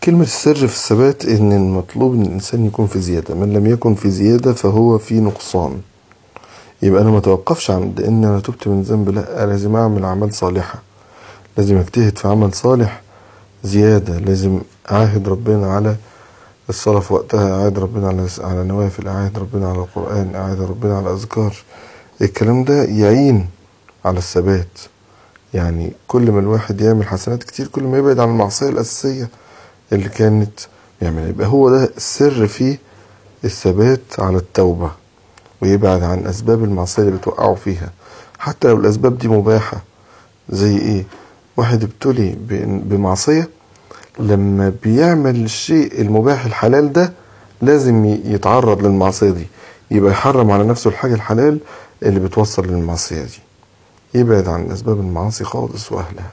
كلمة السر في الثبات إن المطلوب إن الإنسان يكون في زيادة من لم يكن في زيادة فهو في نقصان يبقى أنا ما توقفش عند إن أنا تبت من ذنب لا لازم أعمل أعمال صالحة لازم أجتهد في عمل صالح زيادة لازم أعاهد ربنا على الصلاة في وقتها أعاهد ربنا على على نوافل أعاهد ربنا على القرآن أعاهد ربنا على أذكار الكلام ده يعين على الثبات يعني كل ما الواحد يعمل حسنات كتير كل ما يبعد عن المعصية الأساسية اللي كانت يعملها يبقى هو ده السر في الثبات على التوبة ويبعد عن أسباب المعصية اللي بتوقعه فيها حتى لو الأسباب دي مباحة زي إيه واحد ابتلي بمعصية لما بيعمل الشيء المباح الحلال ده لازم يتعرض للمعصية دي يبقى يحرم على نفسه الحاجة الحلال اللي بتوصل للمعصية دي يبعد عن أسباب المعاصي خالص وأهلها